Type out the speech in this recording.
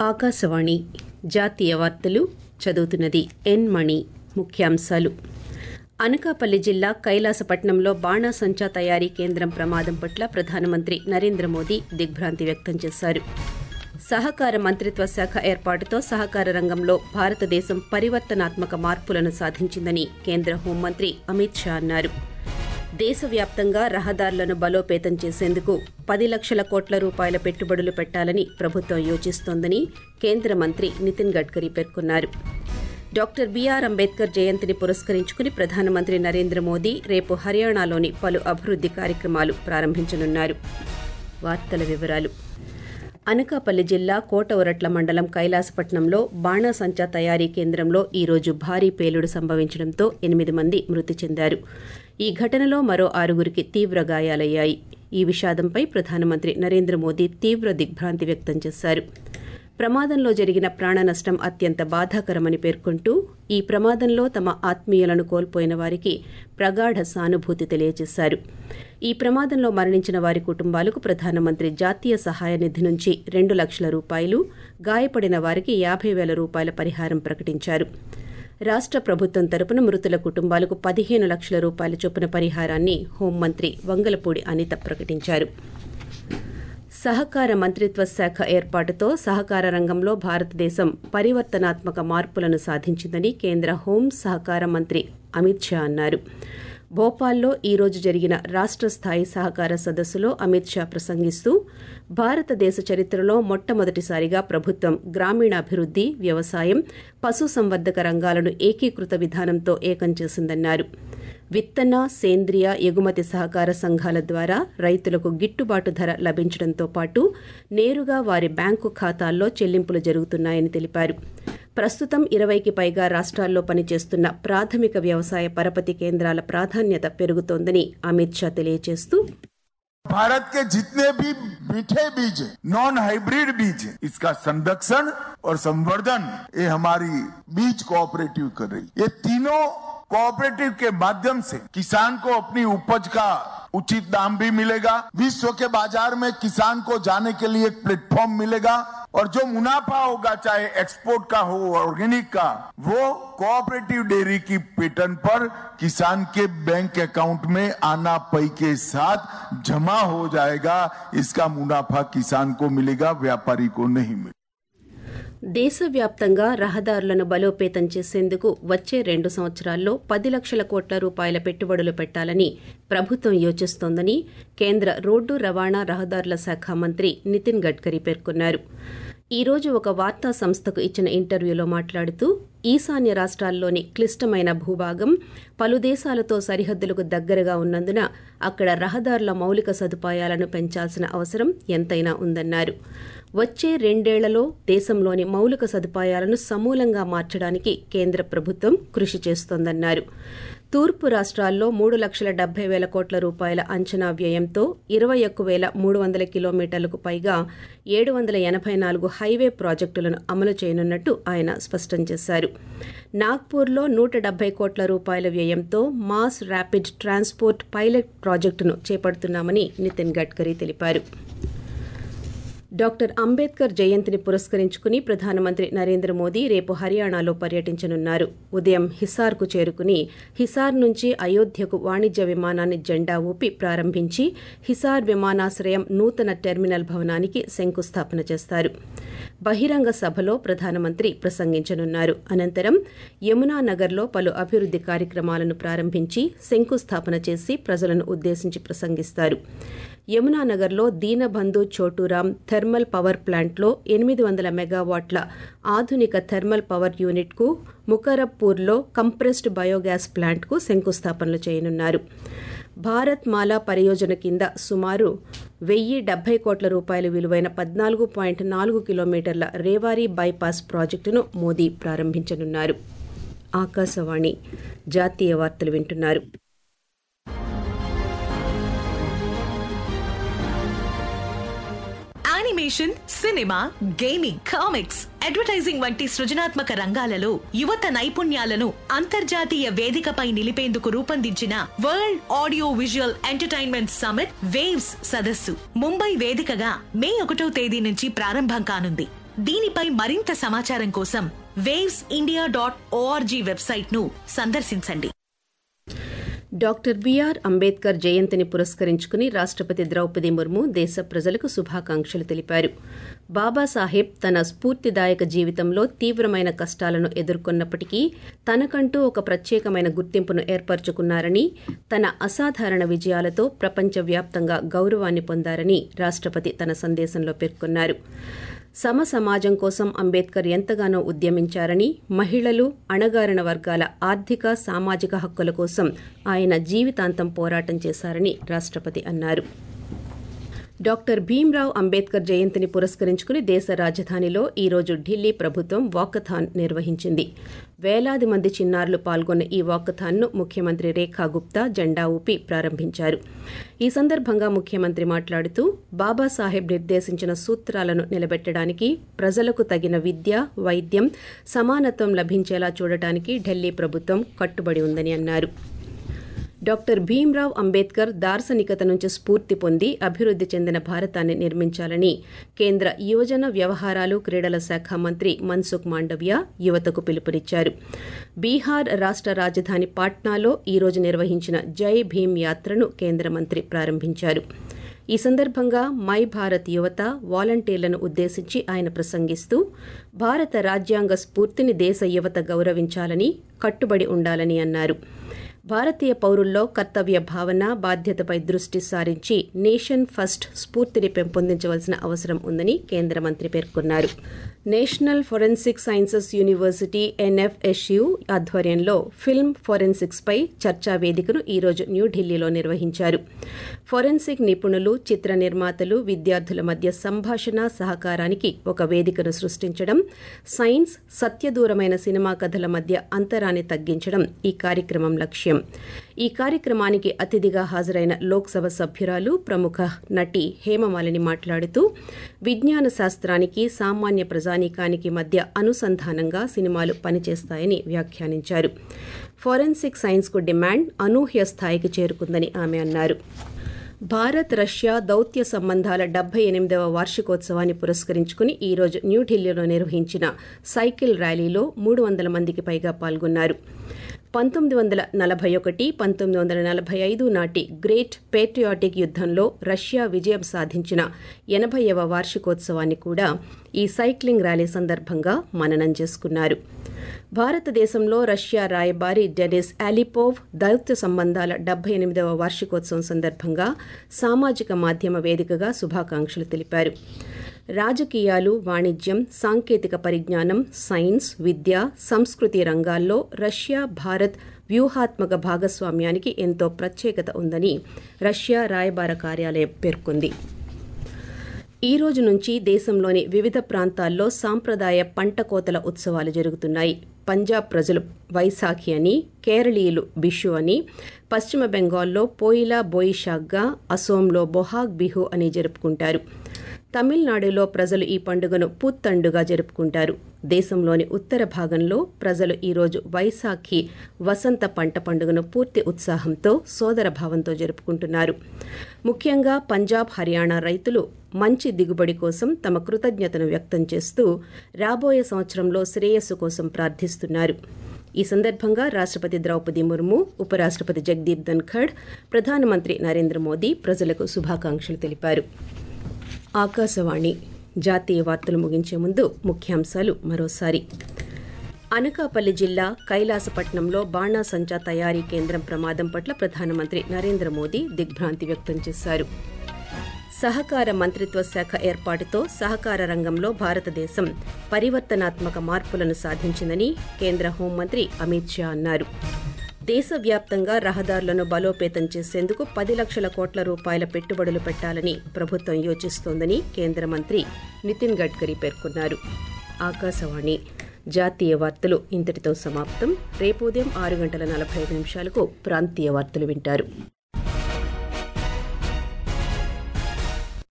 ఆకాశవాణి జాతీయ వార్తలు చదువుతున్నది ఎన్ మణి ముఖ్యాంశాలు అనకాపల్లి జిల్లా కైలాసపట్నంలో బాణాసంచా తయారీ కేంద్రం ప్రమాదం పట్ల ప్రధానమంత్రి నరేంద్ర మోదీ దిగ్భ్రాంతి వ్యక్తం చేశారు సహకార మంత్రిత్వ శాఖ ఏర్పాటుతో సహకార రంగంలో భారతదేశం పరివర్తనాత్మక మార్పులను సాధించిందని కేంద్ర హోంమంత్రి అమిత్ షా అన్నారు దేశవ్యాప్తంగా రహదారులను బలోపేతం చేసేందుకు పది లక్షల కోట్ల రూపాయల పెట్టుబడులు పెట్టాలని ప్రభుత్వం యోచిస్తోందని కేంద్ర మంత్రి నితిన్ గడ్కరీ పేర్కొన్నారు డాక్టర్ బీఆర్ అంబేద్కర్ జయంతిని పురస్కరించుకుని ప్రధానమంత్రి నరేంద్ర మోదీ రేపు హర్యానాలోని పలు అభివృద్ది కార్యక్రమాలు ప్రారంభించనున్నారు వార్తల వివరాలు అనకాపల్లి జిల్లా కోటవురట్ల మండలం కైలాసపట్నంలో బాణాసంచా తయారీ కేంద్రంలో ఈ రోజు భారీ పేలుడు సంభవించడంతో ఎనిమిది మంది మృతి చెందారు ఈ ఘటనలో మరో ఆరుగురికి తీవ్ర గాయాలయ్యాయి ఈ విషాదంపై ప్రధానమంత్రి నరేంద్ర మోదీ తీవ్ర దిగ్భ్రాంతి వ్యక్తం చేశారు ప్రమాదంలో జరిగిన ప్రాణ నష్టం అత్యంత బాధాకరమని పేర్కొంటూ ఈ ప్రమాదంలో తమ ఆత్మీయులను కోల్పోయిన వారికి ప్రగాఢ సానుభూతి తెలియజేశారు ఈ ప్రమాదంలో మరణించిన వారి కుటుంబాలకు ప్రధానమంత్రి జాతీయ సహాయ నిధి నుంచి రెండు లక్షల రూపాయలు గాయపడిన వారికి యాభై వేల రూపాయల పరిహారం ప్రకటించారు రాష్ట ప్రభుత్వం తరపున మృతుల కుటుంబాలకు పదిహేను లక్షల రూపాయల చొప్పున పరిహారాన్ని హోంమంత్రి వంగలపూడి అనిత ప్రకటించారు సహకార మంత్రిత్వ శాఖ ఏర్పాటుతో సహకార రంగంలో భారతదేశం పరివర్తనాత్మక మార్పులను సాధించిందని కేంద్ర హోం సహకార మంత్రి అమిత్ షా అన్నారు భోపాల్లో ఈ రోజు జరిగిన రాష్ట స్థాయి సహకార సదస్సులో అమిత్ షా ప్రసంగిస్తూ భారతదేశ చరిత్రలో మొట్టమొదటిసారిగా ప్రభుత్వం గ్రామీణాభివృద్ది వ్యవసాయం పశుసంవర్ధక రంగాలను ఏకీకృత విధానంతో ఏకం చేసిందన్నారు విత్తన సేంద్రియ ఎగుమతి సహకార సంఘాల ద్వారా రైతులకు గిట్టుబాటు ధర లభించడంతో పాటు నేరుగా వారి బ్యాంకు ఖాతాల్లో చెల్లింపులు జరుగుతున్నాయని తెలిపారు ప్రస్తుతం ఇరవైకి పైగా రాష్ట్రాల్లో పనిచేస్తున్న ప్రాథమిక వ్యవసాయ పరపతి కేంద్రాల ప్రాధాన్యత పెరుగుతోందని అమిత్ షా తెలియజేస్తూ भारत के जितने भी मीठे बीज हैं, नॉन हाइब्रिड बीज हैं, इसका संरक्षण और संवर्धन ये हमारी बीज कोऑपरेटिव कर रही है। ये तीनों कोऑपरेटिव के माध्यम से किसान को अपनी उपज का उचित दाम भी मिलेगा विश्व के बाजार में किसान को जाने के लिए एक प्लेटफॉर्म मिलेगा और जो मुनाफा होगा चाहे एक्सपोर्ट का हो ऑर्गेनिक का वो कोऑपरेटिव डेयरी की पैटर्न पर किसान के बैंक अकाउंट में आना पई के साथ जमा हो जाएगा इसका मुनाफा किसान को मिलेगा व्यापारी को नहीं मिलेगा దేశవ్యాప్తంగా రహదారులను బలోపేతం చేసేందుకు వచ్చే రెండు సంవత్సరాల్లో పది లక్షల కోట్ల రూపాయల పెట్టుబడులు పెట్టాలని ప్రభుత్వం యోచిస్తోందని కేంద్ర రోడ్డు రవాణా రహదారుల శాఖ మంత్రి నితిన్ గడ్కరీ పేర్కొన్నారు ఈ రోజు ఒక వార్తా సంస్థకు ఇచ్చిన ఇంటర్వ్యూలో మాట్లాడుతూ ఈశాన్య రాష్ట్రాల్లోని క్లిష్టమైన భూభాగం పలు దేశాలతో సరిహద్దులకు దగ్గరగా ఉన్నందున అక్కడ రహదారుల మౌలిక సదుపాయాలను పెంచాల్సిన అవసరం ఎంతైనా ఉందన్నారు వచ్చే రెండేళ్లలో దేశంలోని మౌలిక సదుపాయాలను సమూలంగా మార్చడానికి కేంద్ర ప్రభుత్వం కృషి చేస్తోందన్నారు తూర్పు రాష్ట్రాల్లో మూడు లక్షల డెబ్బై వేల కోట్ల రూపాయల అంచనా వ్యయంతో ఇరవై ఒక్క వేల మూడు వందల కిలోమీటర్లకు పైగా ఏడు వందల ఎనభై నాలుగు హైవే ప్రాజెక్టులను అమలు చేయనున్నట్టు ఆయన స్పష్టం చేశారు నాగ్పూర్లో నూట డెబ్బై కోట్ల రూపాయల వ్యయంతో మాస్ ర్యాపిడ్ ట్రాన్స్పోర్ట్ పైలట్ ప్రాజెక్టును చేపడుతున్నామని నితిన్ గడ్కరీ తెలిపారు డాక్టర్ అంబేద్కర్ జయంతిని పురస్కరించుకుని ప్రధానమంత్రి నరేంద్ర మోదీ రేపు హర్యానాలో పర్యటించనున్నారు ఉదయం హిసార్కు చేరుకుని హిసార్ నుంచి అయోధ్యకు వాణిజ్య విమానాన్ని జెండా ఊపి ప్రారంభించి హిసార్ విమానాశ్రయం నూతన టెర్మినల్ భవనానికి శంకుస్థాపన చేస్తారు బహిరంగ సభలో ప్రధానమంత్రి ప్రసంగించనున్నారు అనంతరం యమునా నగర్లో పలు అభివృద్ది కార్యక్రమాలను ప్రారంభించి శంకుస్థాపన చేసి ప్రజలను ఉద్దేశించి ప్రసంగిస్తారు యమునానగర్లో దీనబంధు చోటూరాం థెర్మల్ పవర్ ప్లాంట్లో ఎనిమిది వందల మెగావాట్ల ఆధునిక థెర్మల్ పవర్ యూనిట్కు ముకరప్పూర్లో కంప్రెస్డ్ బయోగ్యాస్ ప్లాంట్కు శంకుస్థాపనలు చేయనున్నారు భారత్ మాలా పరియోజన కింద సుమారు వెయ్యి డెబ్బై కోట్ల రూపాయల విలువైన పద్నాలుగు పాయింట్ నాలుగు కిలోమీటర్ల రేవారీ బైపాస్ ప్రాజెక్టును మోదీ ప్రారంభించనున్నారు ఆకాశవాణి జాతీయ వార్తలు వింటున్నారు animation cinema gaming comics advertising వంటి సృజనాత్మక రంగాలలో యువత నైపుణ్యాలను అంతర్జాతీయ వేదికపై నిలిపేందుకు రూపొందించిన world audio visual entertainment summit waves సదస్సు ముంబై వేదికగా మే ఒకటో తేదీ నుంచి ప్రారంభం కానుంది దీనిపై మరింత సమాచారం కోసం waves India dot org website ను సందర్శించండి డాక్టర్ బిఆర్ అంబేద్కర్ జయంతిని పురస్కరించుకుని రాష్టపతి ద్రౌపది ముర్ము దేశ ప్రజలకు శుభాకాంక్షలు తెలిపారు బాబాసాహెబ్ తన స్ఫూర్తిదాయక జీవితంలో తీవ్రమైన కష్టాలను ఎదుర్కొన్నప్పటికీ తనకంటూ ఒక ప్రత్యేకమైన గుర్తింపును ఏర్పరచుకున్నారని తన అసాధారణ విజయాలతో ప్రపంచవ్యాప్తంగా గౌరవాన్ని పొందారని రాష్టపతి తన సందేశంలో పేర్కొన్నారు సమ సమాజం కోసం అంబేద్కర్ ఎంతగానో ఉద్యమించారని మహిళలు అణగారిన వర్గాల ఆర్థిక సామాజిక హక్కుల కోసం ఆయన జీవితాంతం పోరాటం చేశారని రాష్టపతి అన్నారు డాక్టర్ భీమ్రావ్ అంబేద్కర్ జయంతిని పురస్కరించుకుని దేశ రాజధానిలో ఈ రోజు ఢిల్లీ ప్రభుత్వం వాకథాన్ నిర్వహించింది వేలాది మంది చిన్నారులు పాల్గొన్న ఈ వాకథాన్ను ముఖ్యమంత్రి రేఖా గుప్తా జెండా ఊపి ప్రారంభించారు ఈ సందర్భంగా ముఖ్యమంత్రి మాట్లాడుతూ బాబాసాహెబ్ నిర్దేశించిన సూత్రాలను నిలబెట్టడానికి ప్రజలకు తగిన విద్య వైద్యం సమానత్వం లభించేలా చూడటానికి ఢిల్లీ ప్రభుత్వం కట్టుబడి ఉందని అన్నారు డాక్టర్ భీమ్రావ్ అంబేద్కర్ దార్శనికత నుంచి స్ఫూర్తి పొంది అభివృద్ధి చెందిన భారతాన్ని నిర్మించాలని కేంద్ర యువజన వ్యవహారాలు క్రీడల శాఖ మంత్రి మన్సుఖ్ మాండవ్య యువతకు పిలుపునిచ్చారు బీహార్ రాష్ట రాజధాని పాట్నాలో ఈ రోజు నిర్వహించిన జై భీమ్ యాత్రను కేంద్ర మంత్రి ప్రారంభించారు ఈ సందర్భంగా మై భారత్ యువత వాలంటీర్లను ఉద్దేశించి ఆయన ప్రసంగిస్తూ భారత రాజ్యాంగ స్ఫూర్తిని దేశ యువత గౌరవించాలని కట్టుబడి ఉండాలని అన్నారు భారతీయ పౌరుల్లో కర్తవ్య భావన బాధ్యతపై దృష్టి సారించి నేషన్ ఫస్ట్ స్ఫూర్తిని పెంపొందించవలసిన అవసరం ఉందని కేంద్ర మంత్రి పేర్కొన్నారు national forensic sciences university NFSU ఆధ్వర్యంలో ఫిల్మ్ ఫొరెన్సిక్స్ పై చర్చా వేదికను ఈరోజు న్యూఢిల్లీలో నిర్వహించారు ఫొరెన్సిక్ నిపుణులు చిత్ర నిర్మాతలు విద్యార్థుల మధ్య సంభాషణ సహకారానికి ఒక వేదికను సృష్టించడం సైన్స్ సత్యదూరమైన సినిమా కథల మధ్య అంతరాన్ని తగ్గించడం ఈ కార్యక్రమం లక్ష్యం ఈ కార్యక్రమానికి అతిథిగా హాజరైన లోక్సభ సభ్యురాలు ప్రముఖ నటి హేమమాలిని మాట్లాడుతూ విజ్ఞాన శాస్త్రానికి సామాన్య ప్రజానీకానికి మధ్య అనుసంధానంగా సినిమాలు పనిచేస్తాయని వ్యాఖ్యానించారు ఫోరెన్సిక్ సైన్స్కు డిమాండ్ అనూహ్య స్థాయికి చేరుకుందని ఆమె అన్నారు భారత్ రష్యా దౌత్య సంబంధాల డెబ్బై ఎనిమిదవ వార్షికోత్సవాన్ని పురస్కరించుకుని ఈ రోజు న్యూఢిల్లీలో నిర్వహించిన సైకిల్ ర్యాలీలో మూడు వందల మందికి పైగా పాల్గొన్నారు పంతొమ్మిది వందల నలభై ఒకటి పంతొమ్మిది వందల నలభై ఐదు నాటి గ్రేట్ పేట్రియాటిక్ యుద్ధంలో రష్యా విజయం సాధించిన ఎనభైవ వార్షికోత్సవాన్ని కూడా ఈ సైక్లింగ్ ర్యాలీ సందర్భంగా మననం చేసుకున్నారు భారతదేశంలో రష్యా రాయబారి డెనిస్ ఆలిపోవ్ దౌత్య సంబంధాల డెబ్బై ఎనిమిదవ వార్షికోత్సవం సందర్భంగా సామాజిక మాధ్యమ వేదికగా శుభాకాంక్షలు తెలిపారు రాజకీయాలు వాణిజ్యం సాంకేతిక పరిజ్ఞానం సైన్స్ విద్య సంస్కృతి రంగాల్లో రష్యా భారత్ వ్యూహాత్మక భాగస్వామ్యానికి ఎంతో ప్రత్యేకత ఉందని రష్యా రాయబార కార్యాలయం పేర్కొంది ఈ రోజు నుంచి దేశంలోని వివిధ ప్రాంతాల్లో సాంప్రదాయ పంట కోతల ఉత్సవాలు జరుగుతున్నాయి పంజాబ్ ప్రజలు వైశాఖి అని కేరళీయులు బిషు అని పశ్చిమ బెంగాల్లో పోయిలా బోయిషాగ్గా అసోంలో బొహాగ్ బిహు అని జరుపుకుంటారు తమిళనాడులో ప్రజలు ఈ పండుగను పుత్తండుగా జరుపుకుంటారు దేశంలోని ఉత్తర భాగంలో ప్రజలు ఈరోజు వైశాఖి వసంత పంట పండుగను పూర్తి ఉత్సాహంతో సోదర భావంతో జరుపుకుంటున్నారు ముఖ్యంగా పంజాబ్ హర్యానా రైతులు మంచి దిగుబడి కోసం తమ కృతజ్ఞతను వ్యక్తం చేస్తూ రాబోయే సంవత్సరంలో శ్రేయస్సు కోసం ప్రార్థిస్తున్నారు ఈ సందర్భంగా రాష్ట్రపతి ద్రౌపది ముర్ము ఉపరాష్ట్రపతి జగదీప్ ధన్ఖడ్ ప్రధానమంత్రి నరేంద్ర మోదీ ప్రజలకు శుభాకాంక్షలు తెలిపారు ఆకాశవాణి జాతీయ వార్తలు ముగించే ముందు ముఖ్యాంశాలు మరోసారి అనకాపల్లి జిల్లా కైలాసపట్నంలో బాణాసంచా తయారీ కేంద్రం ప్రమాదం పట్ల ప్రధానమంత్రి నరేంద్ర మోదీ దిగ్భ్రాంతి వ్యక్తం చేశారు సహకార మంత్రిత్వ శాఖ ఏర్పాటుతో సహకార రంగంలో భారతదేశం పరివర్తనాత్మక మార్పులను సాధించిందని కేంద్ర హోంమంత్రి అమిత్ షా అన్నారు దేశవ్యాప్తంగా రహదారులను బలోపేతం చేసేందుకు పది లక్షల కోట్ల రూపాయల పెట్టుబడులు పెట్టాలని ప్రభుత్వం యోచిస్తోందని కేంద్ర మంత్రి నితిన్ గడ్కరీ పేర్కొన్నారు ఆకాశవాణి జాతీయ వార్తలు ఇంతటితో సమాప్తం రేపు ఉదయం ఆరు గంటల నలభై ఐదు నిమిషాలకు ప్రాంతీయ వార్తలు వింటారు